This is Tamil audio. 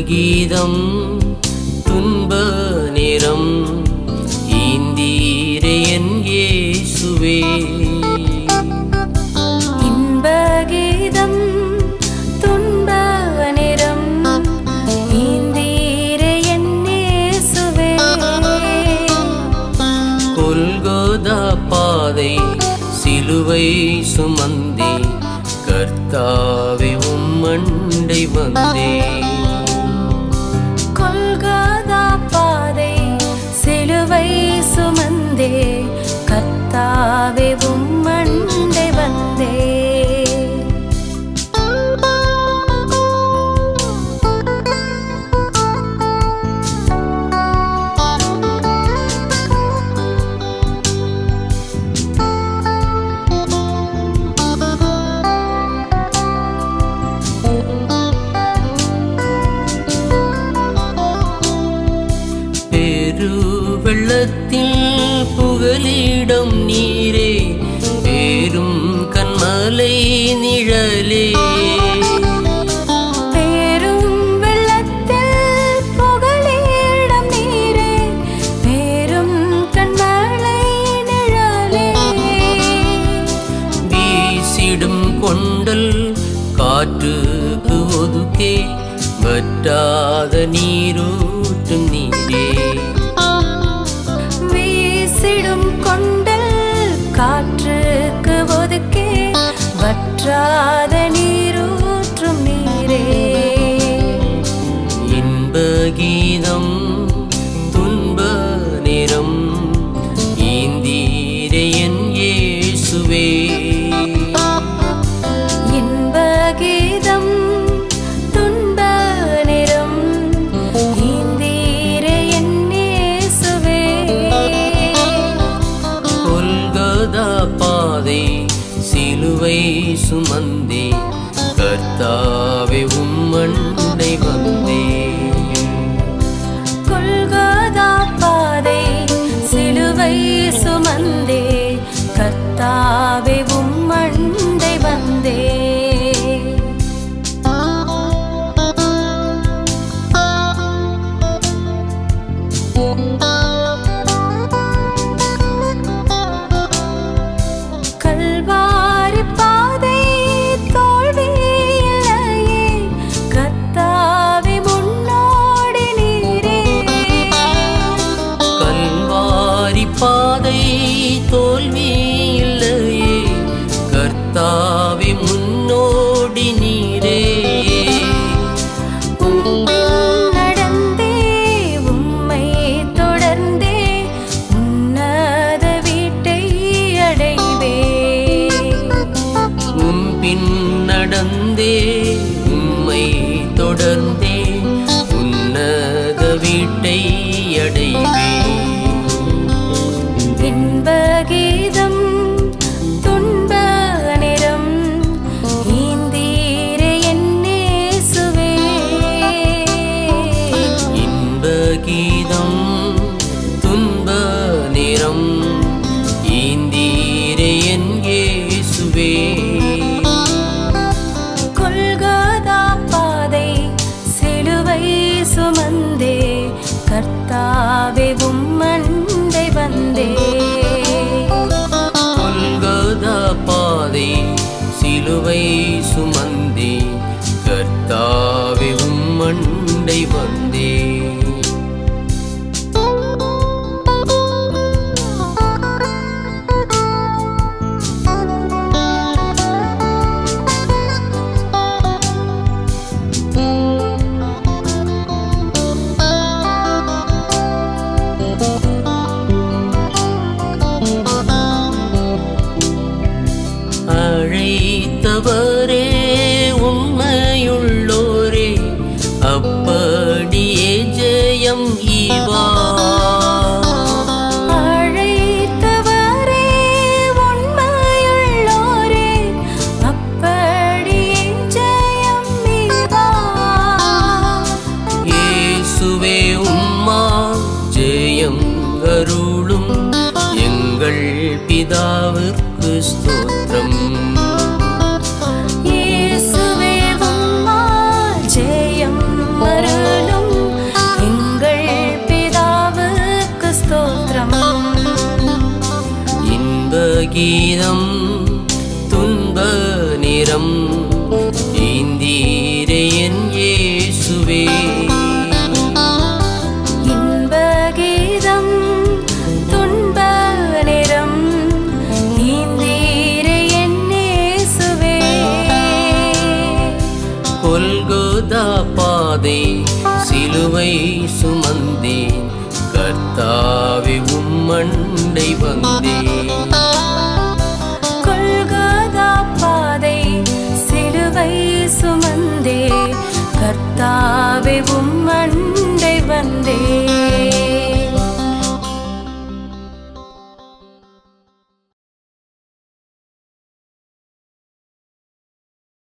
கீதம் துன்ப நிறம் ஈந்தீரே என் இயேசுவே இன்பகீதம் துன்ப நிறம் ஈந்தீரே என் இயேசுவே கொல்கோதா பாதை சிலுவை சுமந்தே கர்த்தாவே உம்மண்டை வந்தே கொல்கதா பாதை சிலுவை சுமந்தே கர்த்தாவே உம்மண்டை வந்தே பெரு வெள்ளத்தில் புகலிடம் நீரே பேரும் கண்மலை நிழலே பேரும் வெள்ளத்தில் புகழிடம் நீரே பேரும் கண்மலை நிழலே வீசிடும் கொண்டல் காற்றுக்கு ஒதுக்கே வற்றாத நீரூற்றும் நீரே வீசிடும் கொண்டல் காற்றுக்கு ஒதுக்கே வற்றாத நீரூற்றும் நீரே இன்ப கீதம் துன்ப நிறம் ஈந்தீரே என் இயேசுவே இன்ப கீதம் துன்ப நிறம் ஈந்தீரே என் இயேசுவே கொல்கதா பாதை சிலுவை சுமந்தே கர்த்தாவே உம்மண்டை வந்தே கொல்கதா பாதை சிலுவை சுமந்தே கர்த்தாவே உம்மண்டை வந்தே கல்வாரி பாதை தோல்வி இல்லையே கர்த்தாவே முன்னோடி நீரே கல்வாரி பாதை தோல்வி இல்லையே கர்த்தாவே முன்னோடி நீரே உம்மில் நடந்தே உம்மை தொடர்ந்தே உன்னத வீட்டை அடைவே உம் பின் நடந்தே உம்மை தொடர்ந்தே உன்னத வீட்டை அடைவே இன்ப கீதம் துன்ப நிறம் ஈந்தீரே என் இயேசுவே இன்ப கீதம் துன்ப நிறம் ஈந்தீரே என் இயேசுவே கொல்கதா பாதை சிலுவை சுமந்தே கர்த்தாவே உம்மண்டை வந்தே கொல்கதா பாதை சிலுவை சுமந்தே கர்த்தாவே உம்மண்டை வந்தே அழைத்தவரே உண்மையுள்ளோரே அப்படியே ஜெயம் ஈவா அழைத்தவரே உண்மையுள்ளோரே அப்படியே ஜெயம் நீவா இயேசுவே உம்மா ஜெயம் அருளும் எங்கள் பிதாவிற்கு ஸ்தோத்திரம் இயேசுவே உம்மால் ஜெயம் அருளும் கீதம் துன்ப நிறம் ஈந்தீரே என் இயேசுவே இன்பகீதம் துன்ப நிறம் நீந்தீரே என் இயேசுவே கொல்கோதா பாதை சிலுவை சுமந்தேன் கர்த்தாவே உம்மண்டை வந்தேன் கொல்கதா பாதை சிலுவை சுமந்தே கர்த்தாவே உம்மண்டை